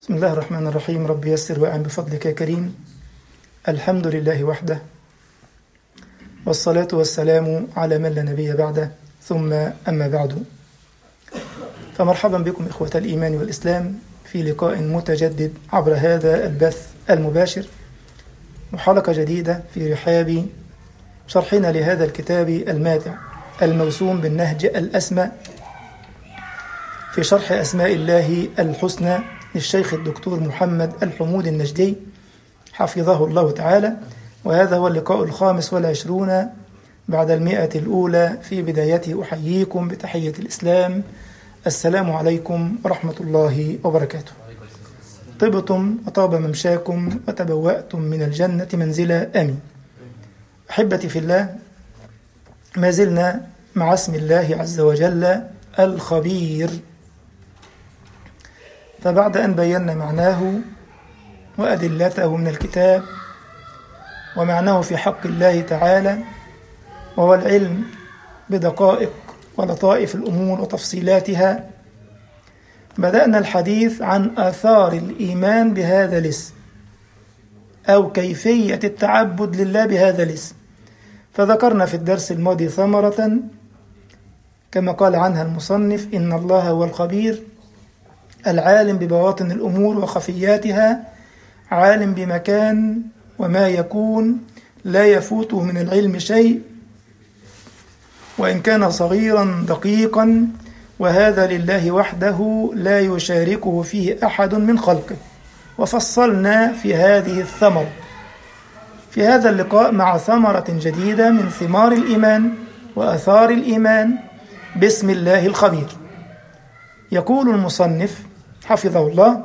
بسم الله الرحمن الرحيم رب يسر وأعن بفضلك يا كريم الحمد لله وحده والصلاة والسلام على من لا نبي بعده ثم أما بعد فمرحبا بكم إخوة الإيمان والإسلام في لقاء متجدد عبر هذا البث المباشر وحلقة جديدة في رحاب شرحنا لهذا الكتاب الماتع الموسوم بالنهج الأسمى في شرح أسماء الله الحسنى للشيخ الدكتور محمد الحمود النجدي حفظه الله تعالى وهذا هو اللقاء الخامس والعشرون بعد المئة الأولى في بدايته أحييكم بتحية الإسلام السلام عليكم ورحمة الله وبركاته طبتم وطاب ممشاكم وتبوأتم من الجنة منزلا آمين أحبتي في الله ما زلنا مع اسم الله عز وجل الخبير فبعد أن بينا معناه وأدلته من الكتاب ومعناه في حق الله تعالى وهو العلم بدقائق ولطائف الأمور وتفصيلاتها بدأنا الحديث عن آثار الإيمان بهذا الاسم أو كيفية التعبد لله بهذا الاسم فذكرنا في الدرس الماضي ثمرة كما قال عنها المصنف إن الله هو الخبير العالم ببواطن الأمور وخفياتها عالم بمكان وما يكون لا يفوته من العلم شيء وإن كان صغيرا دقيقا وهذا لله وحده لا يشاركه فيه أحد من خلقه وفصلنا في هذه الثمرة في هذا اللقاء مع ثمرة جديدة من ثمار الإيمان وأثار الإيمان باسم الله الخبير يقول المصنف حفظه الله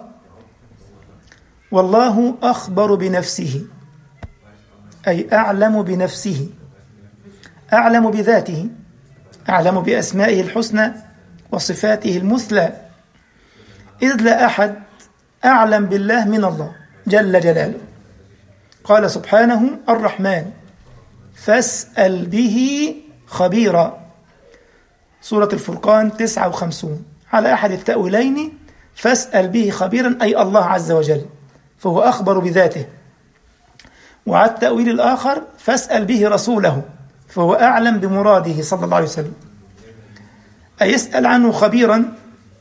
والله أخبر بنفسه أي أعلم بنفسه أعلم بذاته أعلم بأسمائه الحسنى وصفاته المثلى إذ لا أحد أعلم بالله من الله جل جلاله قال سبحانه الرحمن فاسأل به خبيرا سورة الفرقان 59 على أحد التأويلين فاسأل به خبيرا أي الله عز وجل فهو أخبر بذاته وعلى التأويل الآخر فاسأل به رسوله فهو أعلم بمراده صلى الله عليه وسلم أي يسأل عنه خبيرا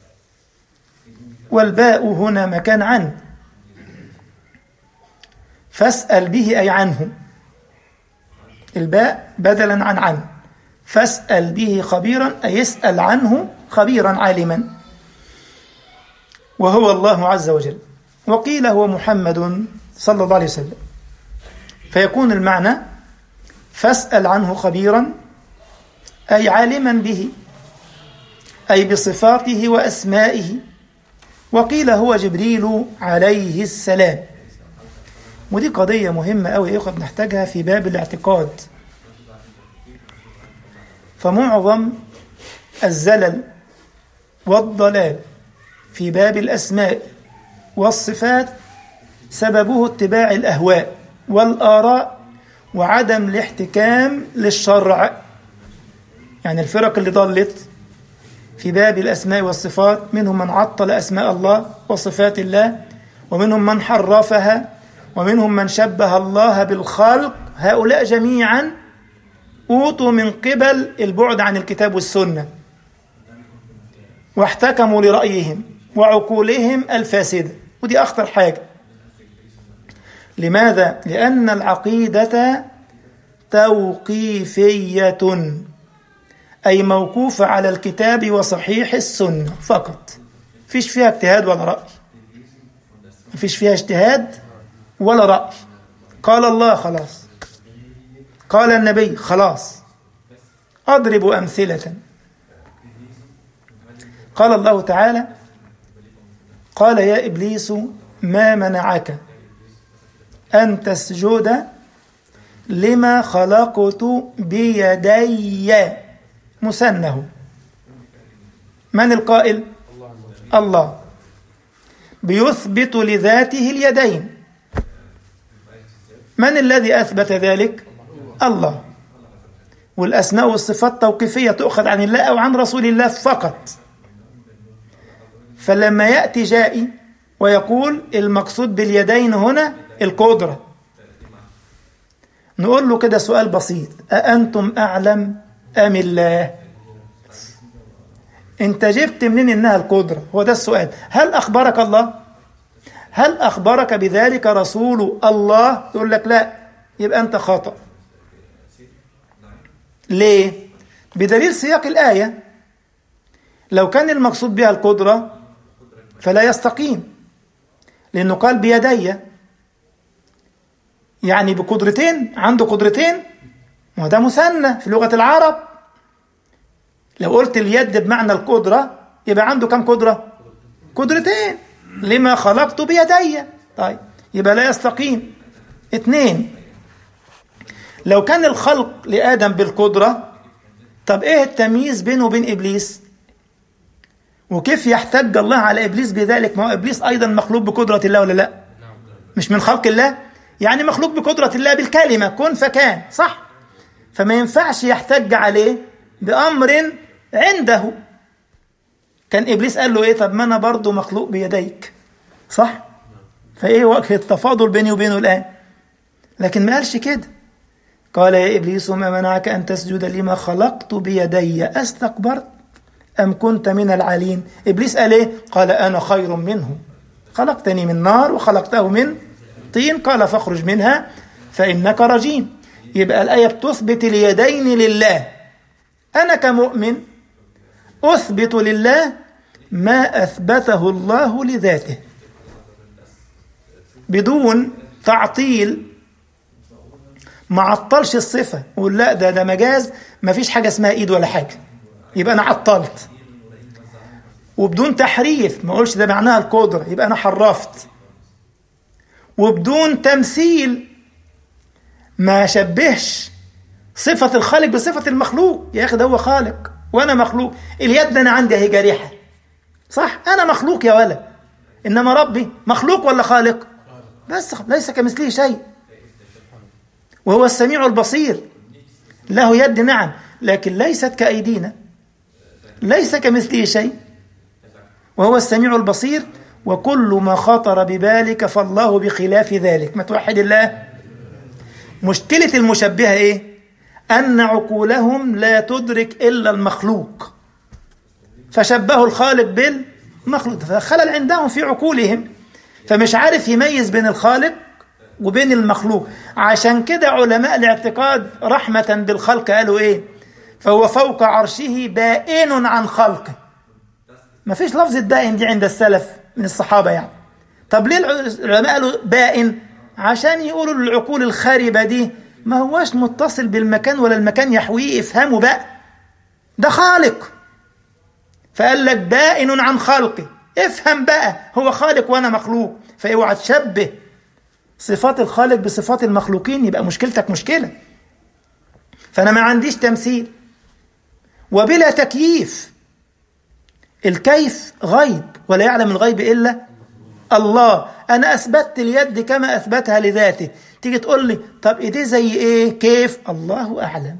والباء هنا مكان عنه فاسأل به أي عنه الباء بدلا عن عنه فاسأل به خبيرا أي يسأل عنه خبيرا عالما وهو الله عز وجل وقيل هو محمد صلى الله عليه وسلم فيكون المعنى فاسأل عنه خبيرا أي عالما به أي بصفاته وأسمائه وقيل هو جبريل عليه السلام ودي قضية مهمة أوي يا إخوة بنحتاجها في باب الاعتقاد فمعظم الزلل والضلال في باب الأسماء والصفات سببه اتباع الأهواء والآراء وعدم الاحتكام للشرع يعني الفرق اللي ضلت في باب الأسماء والصفات منهم من عطل أسماء الله وصفات الله ومنهم من حرفها ومنهم من شبه الله بالخلق هؤلاء جميعا أوتوا من قبل البعد عن الكتاب والسنة واحتكموا لرأيهم وعقولهم الفاسدة ودي أخطر حاجة لماذا؟ لأن العقيدة توقيفية أي موقوفة على الكتاب وصحيح السنة فقط فيش فيها اجتهاد ولا رأي فيش فيها اجتهاد ولا رأي قال الله خلاص قال النبي خلاص أضرب أمثلة قال الله تعالى قال يا إبليس ما منعك أن تسجد لما خلقت بيدي مسنه من القائل الله بيثبت لذاته اليدين من الذي أثبت ذلك الله والأسماء والصفات توقيفية تؤخذ عن الله أو عن رسول الله فقط فلما يأتي جائي ويقول المقصود باليدين هنا القدرة نقول له كده سؤال بسيط أأنتم أعلم أم الله انت جبت منين انها القدرة هو ده السؤال هل اخبرك الله هل اخبرك بذلك رسول الله يقول لك لا يبقى انت خطأ ليه بدليل سياق الآية لو كان المقصود بها القدرة فلا يستقيم لأنه قال بيدي يعني بقدرتين عنده قدرتين وده مثنى في لغة العرب لو قلت اليد بمعنى القدرة يبقى عنده كم قدرة قدرتين لما خلقت بيدي طيب يبقى لا يستقيم اثنين لو كان الخلق لآدم بالقدرة طب ايه التمييز بينه وبين إبليس وكيف يحتج الله على إبليس بذلك ما هو إبليس أيضا مخلوق بقدرة الله ولا لا مش من خلق الله يعني مخلوق بقدرة الله بالكلمة كن فكان صح فما ينفعش يحتج عليه بأمر عنده كان إبليس قال له إيه طب ما أنا برضه مخلوق بيديك صح فإيه وجه التفاضل بيني وبينه الآن لكن ما قالش كده قال يا إبليس ما منعك أن تسجد لما خلقت بيدي أستكبرت أم كنت من العالين إبليس قال إيه قال أنا خير منه خلقتني من نار وخلقته من طين قال فاخرج منها فإنك رجيم يبقى الآية بتثبت اليدين لله أنا كمؤمن أثبت لله ما أثبته الله لذاته بدون تعطيل ما عطلش الصفة وقول لا ده ده مجاز ما فيش حاجة اسمها إيد ولا حاجة يبقى أنا عطلت وبدون تحريف ما أقولش ده معناها القدرة يبقى أنا حرفت وبدون تمثيل ما شبهش صفة الخالق بصفة المخلوق يا أخي ده هو خالق وأنا مخلوق اليد أنا عندي أهي جريحة صح أنا مخلوق يا ولد إنما ربي مخلوق ولا خالق بس ليس كمثله شيء وهو السميع البصير له يد نعم لكن ليست كأيدينا ليس كمثله شيء وهو السميع البصير وكل ما خطر ببالك فالله بخلاف ذلك ما توحد الله مشكلة المشبهة إيه أن عقولهم لا تدرك إلا المخلوق فشبهوا الخالق بالمخلوق فخلل عندهم في عقولهم فمش عارف يميز بين الخالق وبين المخلوق عشان كده علماء الاعتقاد رحمة بالخلق قالوا إيه فهو فوق عرشه بائن عن خلقه ما فيش لفظة بائن دي عند السلف من الصحابة يعني طب ليه العلماء قالوا بائن عشان يقولوا العقول الخاربة دي ما هواش متصل بالمكان ولا المكان يحويه افهموا بقى ده خالق فقال لك بائن عن خلقه افهم بقى هو خالق وانا مخلوق فاوعى تشبه صفات الخالق بصفات المخلوقين يبقى مشكلتك مشكلة فأنا ما عنديش تمثيل وبلا تكييف الكيف غيب ولا يعلم الغيب إلا الله أنا أثبتت اليد كما أثبتها لذاته تيجي تقول لي طب إيديه زي إيه كيف الله أعلم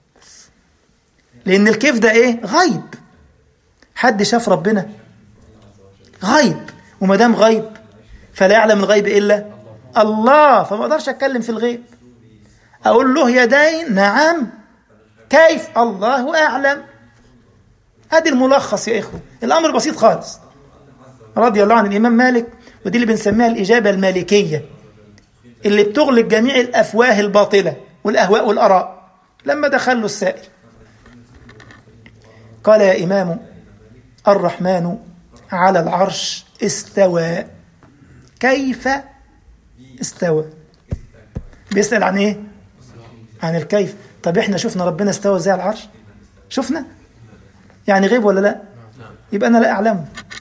لأن الكيف ده إيه غيب حد شاف ربنا غيب وما دام غيب فلا يعلم الغيب إلا الله فما اقدرش اتكلم في الغيب اقول له يدين نعم كيف الله اعلم ادي الملخص يا اخوه الامر بسيط خالص رضي الله عن الامام مالك ودي اللي بنسميها الاجابه المالكيه اللي بتغلق جميع الافواه الباطله والاهواء والاراء لما دخل له السائل قال يا امام الرحمن على العرش استوى كيف استوى بيسأل عن ايه عن الكيف طب احنا شفنا ربنا استوى ازاي على العرش شفنا يعني غيب ولا لا يبقى انا لا اعلمه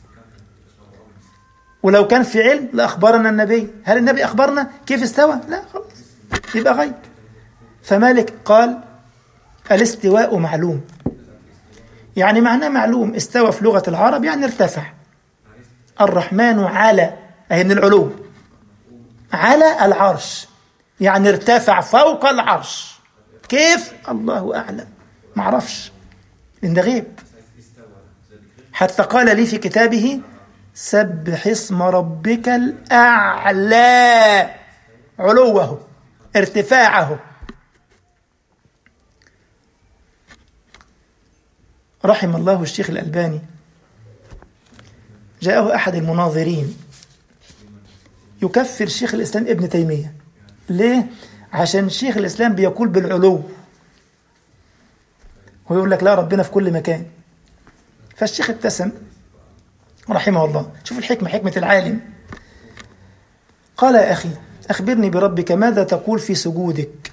ولو كان في علم لاخبرنا النبي هل النبي اخبرنا كيف استوى لا خلاص يبقى غيب فمالك قال الاستواء معلوم يعني معناه معلوم استوى في لغة العرب يعني ارتفع الرحمن على أهي من العلو على العرش يعني ارتفع فوق العرش كيف الله أعلم ما اعرفش لأن ده غيب حتى قال لي في كتابه سبح اسم ربك الأعلى علوه ارتفاعه رحم الله الشيخ الألباني جاءه أحد المناظرين يكفر شيخ الإسلام ابن تيمية ليه؟ عشان شيخ الإسلام بيقول بالعلو ويقول لك لا ربنا في كل مكان فالشيخ ابتسم رحمه الله شوف الحكمة حكمة العالم قال يا أخي أخبرني بربك ماذا تقول في سجودك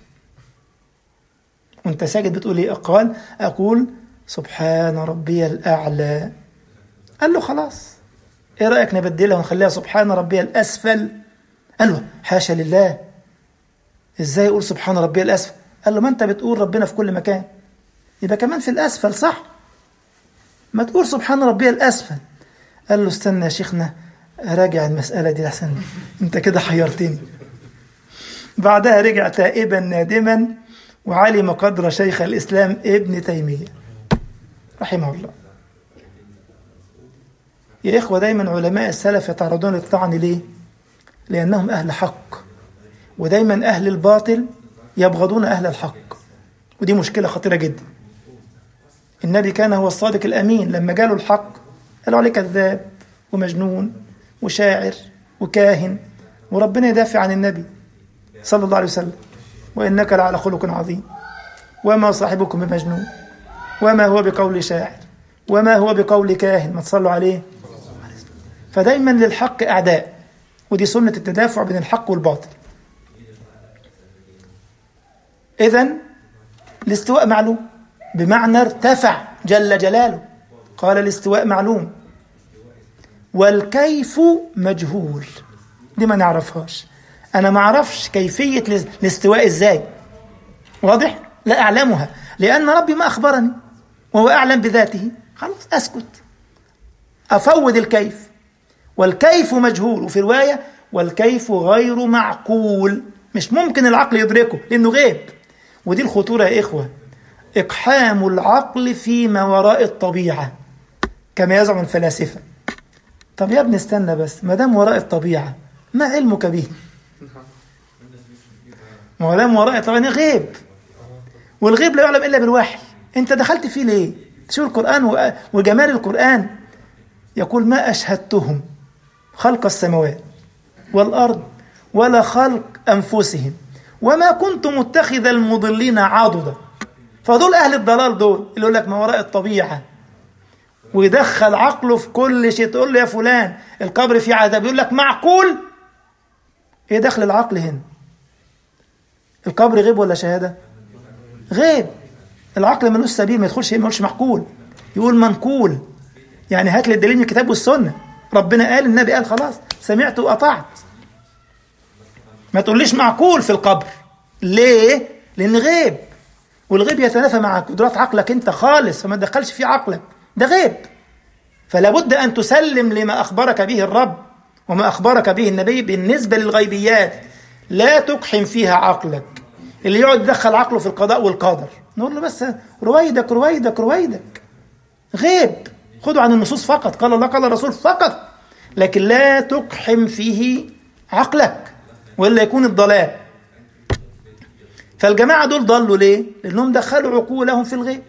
وانت ساجد بتقول ايه قال أقول سبحان ربي الأعلى قال له خلاص ايه رأيك نبدلها ونخليها سبحان ربي الأسفل قال له حاشا لله ازاي يقول سبحان ربي الأسفل قال له ما انت بتقول ربنا في كل مكان يبقى كمان في الأسفل صح ما تقول سبحان ربي الأسفل قال له استنى يا شيخنا راجع المسألة دي أحسن أنت كده حيرتني بعدها رجع تائبا نادما وعلم قدر شيخ الإسلام ابن تيمية رحمه الله يا إخوة دايما علماء السلف يتعرضون للطعن ليه؟ لأنهم أهل حق ودايما أهل الباطل يبغضون أهل الحق ودي مشكلة خطيرة جدا النبي كان هو الصادق الأمين لما جاله الحق قالوا عليه كذاب ومجنون وشاعر وكاهن وربنا يدافع عن النبي صلى الله عليه وسلم وإنك لعلى خلق عظيم وما صاحبكم بمجنون وما هو بقول شاعر وما هو بقول كاهن ما تصلوا عليه فدايما للحق أعداء ودي سنة التدافع بين الحق والباطل إذا الاستواء معلوم بمعنى ارتفع جل جلاله قال الاستواء معلوم والكيف مجهول دي ما نعرفهاش انا ما اعرفش كيفيه الاستواء ازاي واضح لا اعلمها لان ربي ما اخبرني وهو اعلم بذاته خلاص اسكت افوض الكيف والكيف مجهول وفي روايه والكيف غير معقول مش ممكن العقل يدركه لانه غيب ودي الخطوره يا اخوه اقحام العقل فيما وراء الطبيعه كما يزعم الفلاسفه طب يا ابني استنى بس ما دام وراء الطبيعه ما علمك به ما هو دام وراء الطبيعه غيب والغيب لا يعلم الا بالوحي انت دخلت فيه ليه شوف القران وجمال القران يقول ما اشهدتهم خلق السماوات والارض ولا خلق انفسهم وما كنت متخذ المضلين عضدا فدول اهل الضلال دول اللي يقول لك ما وراء الطبيعه ويدخل عقله في كل شيء تقول له يا فلان القبر فيه عذاب يقول لك معقول ايه دخل العقل هنا القبر غيب ولا شهاده غيب العقل ملوش سبيل ما يدخلش ما يقولش معقول يقول منقول يعني هات لي الدليل من الكتاب والسنه ربنا قال النبي قال خلاص سمعت واطعت ما تقوليش معقول في القبر ليه لان غيب والغيب يتنافى مع قدرات عقلك انت خالص فما تدخلش فيه عقلك ده غيب فلا بد ان تسلم لما اخبرك به الرب وما اخبرك به النبي بالنسبه للغيبيات لا تقحم فيها عقلك اللي يقعد يدخل عقله في القضاء والقدر نقول له بس رويدك رويدك رويدك غيب خدوا عن النصوص فقط قال الله قال الرسول فقط لكن لا تقحم فيه عقلك والا يكون الضلال فالجماعه دول ضلوا ليه لانهم دخلوا عقولهم في الغيب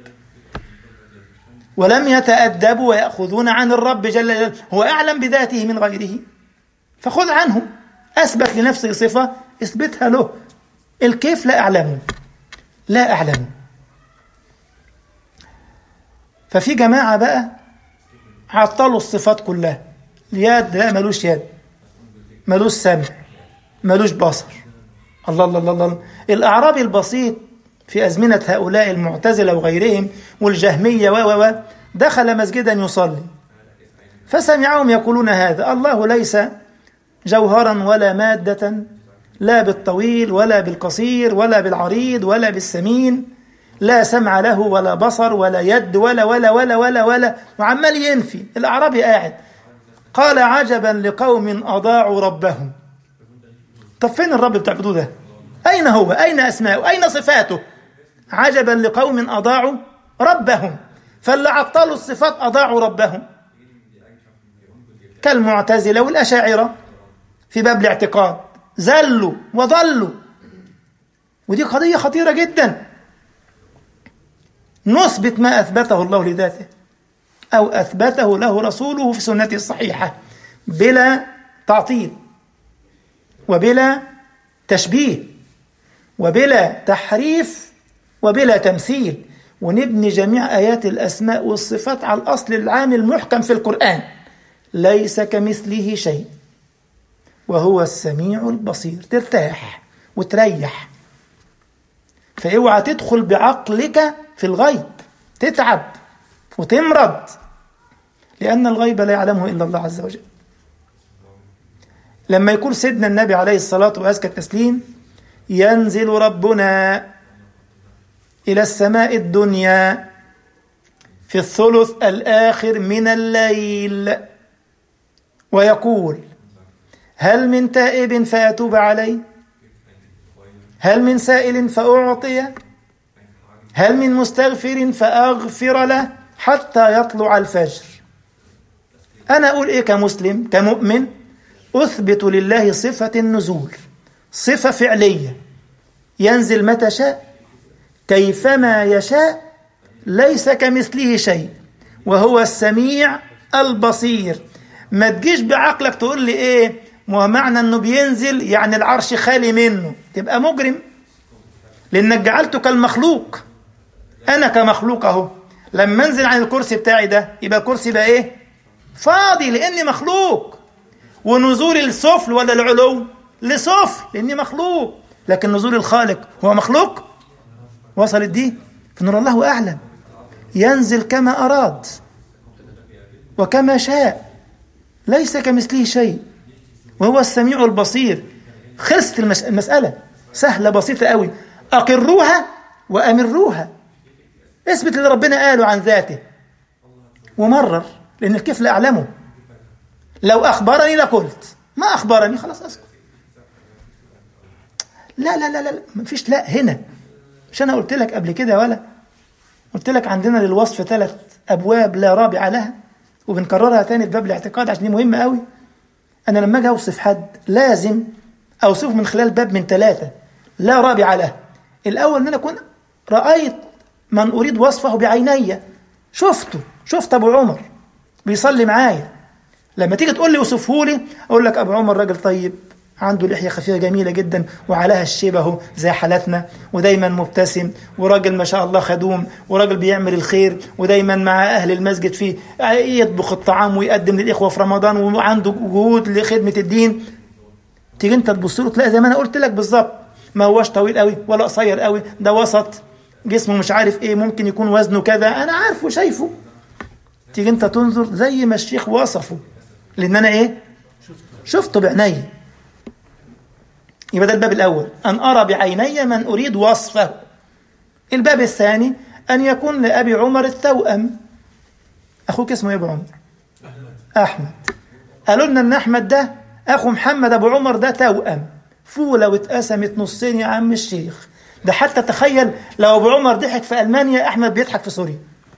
ولم يتأدبوا ويأخذون عن الرب جل جلاله هو أعلم بذاته من غيره فخذ عنه أثبت لنفسه صفة اثبتها له الكيف لا أعلمه لا أعلمه ففي جماعة بقى عطلوا الصفات كلها اليد لا ملوش يد ملوش سمع ملوش بصر الله الله الله الله الأعرابي البسيط في أزمنة هؤلاء المعتزلة وغيرهم والجهمية و و دخل مسجدا يصلي فسمعهم يقولون هذا الله ليس جوهرا ولا مادة لا بالطويل ولا بالقصير ولا بالعريض ولا بالسمين لا سمع له ولا بصر ولا يد ولا ولا ولا ولا ولا وعمال ينفي الأعرابي قاعد قال عجبا لقوم أضاعوا ربهم طب فين الرب بتعبدوه ده أين هو أين أسماؤه أين صفاته عجبا لقوم أضاعوا ربهم فاللي عطلوا الصفات أضاعوا ربهم كالمعتزلة والأشاعرة في باب الاعتقاد زلوا وضلوا ودي قضية خطيرة جدا نثبت ما أثبته الله لذاته أو أثبته له رسوله في سنته الصحيحة بلا تعطيل وبلا تشبيه وبلا تحريف وبلا تمثيل ونبني جميع آيات الأسماء والصفات على الأصل العام المحكم في القرآن ليس كمثله شيء وهو السميع البصير ترتاح وتريح فاوعى تدخل بعقلك في الغيب تتعب وتمرض لأن الغيب لا يعلمه إلا الله عز وجل لما يقول سيدنا النبي عليه الصلاة وأزكى التسليم ينزل ربنا إلى السماء الدنيا في الثلث الآخر من الليل ويقول هل من تائب فأتوب عليه هل من سائل فأعطي هل من مستغفر فأغفر له حتى يطلع الفجر أنا أقول إيه كمسلم كمؤمن أثبت لله صفة النزول صفة فعلية ينزل متى شاء كيفما يشاء ليس كمثله شيء وهو السميع البصير ما تجيش بعقلك تقول لي ايه ما معنى انه بينزل يعني العرش خالي منه تبقى مجرم لانك جعلته كالمخلوق انا كمخلوق اهو لما انزل عن الكرسي بتاعي ده يبقى الكرسي بقى ايه فاضي لاني مخلوق ونزول السفل ولا العلو لسفل لاني مخلوق لكن نزول الخالق هو مخلوق وصلت دي فنور الله اعلم ينزل كما اراد وكما شاء ليس كمثله شيء وهو السميع البصير خلصت المس... المسألة سهلة بسيطة قوي أقروها وأمروها اثبت اللي ربنا قاله عن ذاته ومرر لأن الكيف لا أعلمه لو أخبرني لقلت ما أخبرني خلاص أسكت لا لا لا لا مفيش لا هنا مش أنا قلت لك قبل كده ولا قلت لك عندنا للوصف ثلاث أبواب لا رابع لها وبنكررها تاني في باب الاعتقاد عشان دي مهمة قوي أنا لما أجي أوصف حد لازم أوصفه من خلال باب من ثلاثة لا رابع له الأول أن أنا أكون رأيت من أريد وصفه بعيني شفته شفت أبو عمر بيصلي معايا لما تيجي تقول لي وصفه لي أقول لك أبو عمر راجل طيب عنده لحية خفيفة جميلة جدا وعليها الشبه زي حالتنا ودايما مبتسم وراجل ما شاء الله خدوم وراجل بيعمل الخير ودايما مع أهل المسجد فيه يطبخ الطعام ويقدم للإخوة في رمضان وعنده جهود لخدمة الدين تيجي أنت تبص له تلاقي زي ما أنا قلت لك بالظبط ما هوش طويل قوي ولا قصير قوي ده وسط جسمه مش عارف ايه ممكن يكون وزنه كذا انا عارفه شايفه تيجي انت تنظر زي ما الشيخ وصفه لان انا ايه شفته بعيني يبقى ده الباب الأول أن أرى بعيني من أريد وصفه الباب الثاني أن يكون لأبي عمر التوأم أخوك اسمه إيه أبو عمر أحمد قالوا لنا أن أحمد ده أخو محمد أبو عمر ده توأم فولة واتقسمت نصين يا عم الشيخ ده حتى تخيل لو أبو عمر ضحك في ألمانيا أحمد بيضحك في سوريا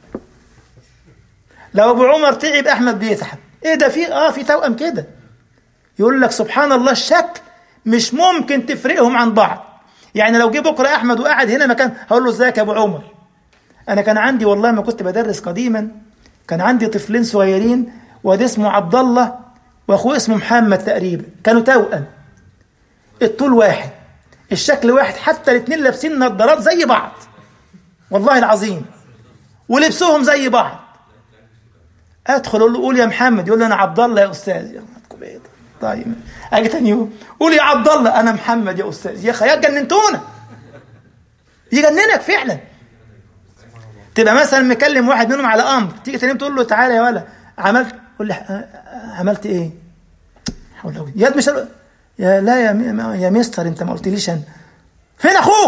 لو أبو عمر تعب أحمد بيضحك إيه ده في آه في توأم كده يقول لك سبحان الله الشكل مش ممكن تفرقهم عن بعض يعني لو جه بكره احمد وقعد هنا مكان هقول له ازيك يا ابو عمر انا كان عندي والله ما كنت بدرس قديما كان عندي طفلين صغيرين وده اسمه عبد الله واخوه اسمه محمد تقريبا كانوا توأم الطول واحد الشكل واحد حتى الاثنين لابسين نظارات زي بعض والله العظيم ولبسهم زي بعض ادخل اقول له قول يا محمد يقول لي انا عبد الله يا استاذ طيب اجي تاني يوم قول يا عبد الله انا محمد يا استاذ يا خيال جننتونا يجننك فعلا تبقى مثلا مكلم واحد منهم على امر تيجي تاني تقول له تعالى يا ولا عملت قول لي عملت ايه حول يا مش يا لا يا يا مستر انت ما قلتليش انا فين اخوك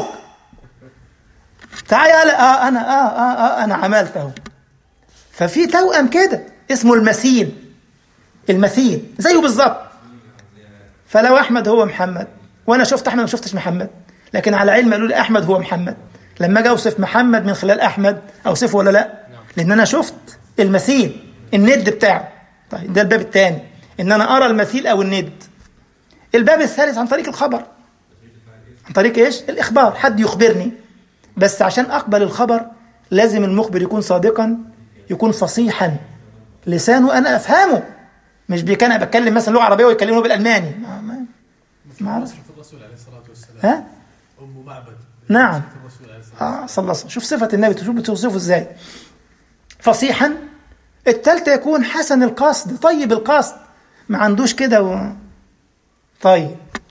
تعالى يا اه انا اه اه, آه انا عملت اهو ففي توأم كده اسمه المثيل المثيل زيه بالظبط فلو احمد هو محمد وانا شفت احمد ما شفتش محمد لكن على علم قالوا لي احمد هو محمد لما اجي اوصف محمد من خلال احمد اوصفه ولا لا لان انا شفت المثيل الند بتاعه طيب ده الباب الثاني إن أنا أرى المثيل أو الند الباب الثالث عن طريق الخبر عن طريق إيش؟ الإخبار حد يخبرني بس عشان أقبل الخبر لازم المخبر يكون صادقا يكون فصيحا لسانه أنا أفهمه مش بيكون أنا بتكلم مثلا لغة عربية ويكلمه بالألماني ما ما ما أعرف الرسول عليه الصلاة والسلام ها؟ أم معبد نعم الرسول عليه الصلاة اه صلى الله عليه وسلم شوف صفة النبي تشوف بتوصفه ازاي فصيحا التالتة يكون حسن القصد طيب القصد ما عندوش كده و... طيب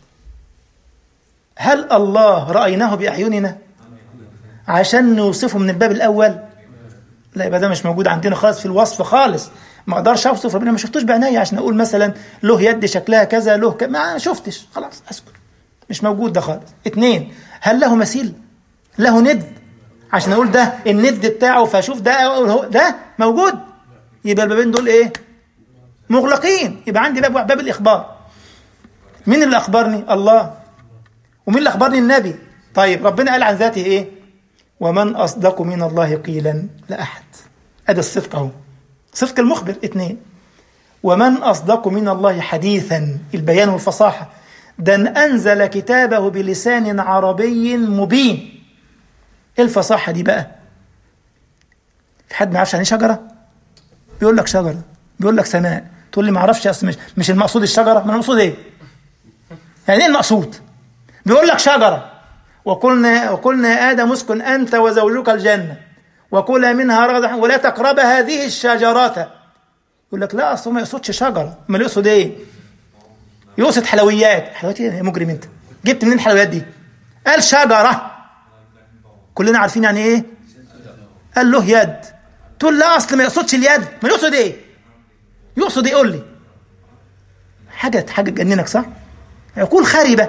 هل الله رأيناه بأعيننا عشان نوصفه من الباب الأول لا يبقى ده مش موجود عندنا خالص في الوصف خالص ما اقدرش اوصف ربنا ما شفتوش بعيني عشان اقول مثلا له يد شكلها كذا له ك... ما شفتش خلاص اسكت مش موجود ده خالص اتنين هل له مثيل له ند عشان اقول ده الند بتاعه فاشوف ده هو ده موجود يبقى البابين دول ايه مغلقين يبقى عندي باب باب الاخبار مين اللي اخبرني الله ومين اللي اخبرني النبي طيب ربنا قال عن ذاته ايه ومن اصدق من الله قيلا لا احد ادي الصدق اهو صدق المخبر اثنين ومن اصدق من الله حديثا البيان والفصاحه ده انزل كتابه بلسان عربي مبين ايه الفصاحه دي بقى في حد ما يعرفش يعني شجره بيقول لك شجره بيقول لك سماء تقول لي ما اعرفش اصل مش مش المقصود الشجره ما المقصود ايه يعني ايه المقصود بيقول لك شجره وقلنا وقلنا يا ادم اسكن انت وزوجك الجنه وكلا منها رغدا ولا تقرب هذه الشجرات يقول لك لا اصل ما يقصدش شجره امال يقصد ايه يقصد حلويات حلويات ايه يا مجرم انت جبت منين الحلويات دي قال شجره كلنا عارفين يعني ايه قال له يد تقول لا اصل ما يقصدش اليد ما يقصد ايه يقصد ايه قول لي حاجه حاجه تجننك صح عقول خربه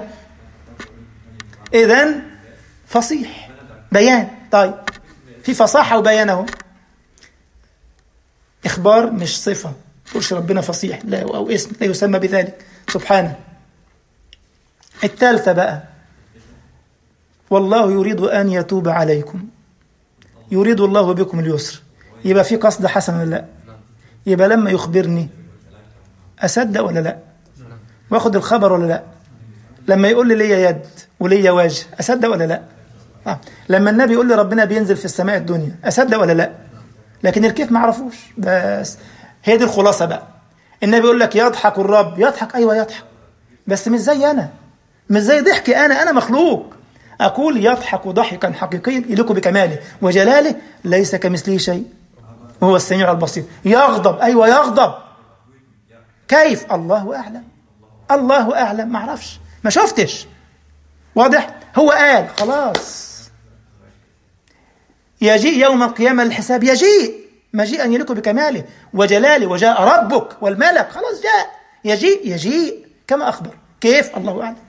اذا فصيح بيان طيب في فصاحه وبيان اهو اخبار مش صفه تقولش ربنا فصيح لا او اسم لا يسمى بذلك سبحانه الثالثه بقى والله يريد ان يتوب عليكم يريد الله بكم اليسر يبقى في قصد حسن ولا لا يبقى لما يخبرني اصدق ولا لا واخد الخبر ولا لا لما يقول لي ليا يد وليا وجه اصدق ولا لا آه. لما النبي يقول لي ربنا بينزل في السماء الدنيا اصدق ولا لا لكن الكيف ما اعرفوش بس هي دي الخلاصه بقى النبي يقول لك يضحك الرب يضحك ايوه يضحك بس مش زي انا مش زي ضحكي انا انا مخلوق اقول يضحك ضحكا حقيقيا يليق بكماله وجلاله ليس كمثله شيء وهو السميع البصير يغضب ايوه يغضب كيف الله اعلم الله اعلم ما اعرفش ما شفتش واضح هو قال خلاص يجيء يوم القيامة للحساب يجيء مجيئا يليق بكماله وجلاله وجاء ربك والملك خلاص جاء يجيء يجيء كما أخبر كيف الله أعلم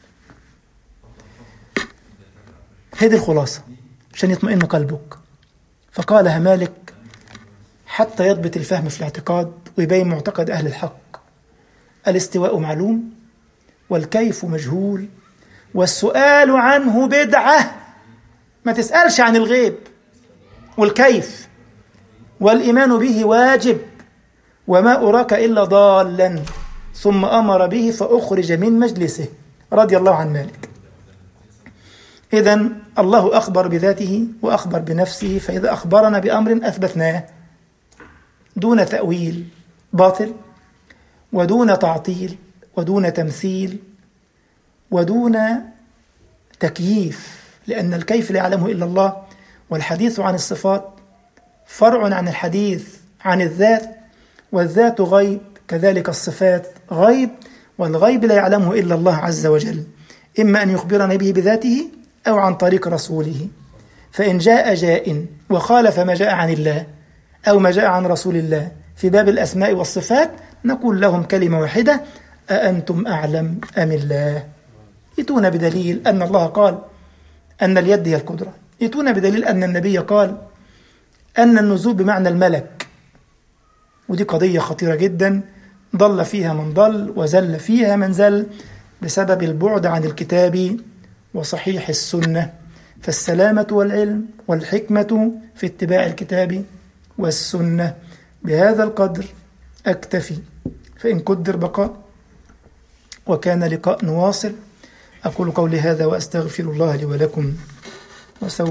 هذه الخلاصة عشان يطمئن قلبك فقالها مالك حتى يضبط الفهم في الاعتقاد ويبين معتقد أهل الحق الاستواء معلوم والكيف مجهول والسؤال عنه بدعة ما تسألش عن الغيب والكيف والإيمان به واجب وما أراك إلا ضالا ثم أمر به فأخرج من مجلسه رضي الله عن مالك إذا الله أخبر بذاته وأخبر بنفسه فإذا أخبرنا بأمر أثبتناه دون تأويل باطل ودون تعطيل ودون تمثيل ودون تكييف لأن الكيف لا يعلمه إلا الله والحديث عن الصفات فرع عن الحديث عن الذات والذات غيب كذلك الصفات غيب والغيب لا يعلمه إلا الله عز وجل إما أن يخبرنا به بذاته أو عن طريق رسوله فإن جاء جاء وخالف ما جاء عن الله أو ما جاء عن رسول الله في باب الأسماء والصفات نقول لهم كلمة واحدة أأنتم أعلم أم الله يتون بدليل أن الله قال أن اليد هي القدرة يتون بدليل أن النبي قال أن النزول بمعنى الملك ودي قضية خطيرة جدا ضل فيها من ضل وزل فيها من زل بسبب البعد عن الكتاب وصحيح السنة فالسلامة والعلم والحكمة في اتباع الكتاب والسنة بهذا القدر أكتفي فإن قدر بقاء وكان لقاء نواصل أقول قولي هذا وأستغفر الله لي ولكم وسوف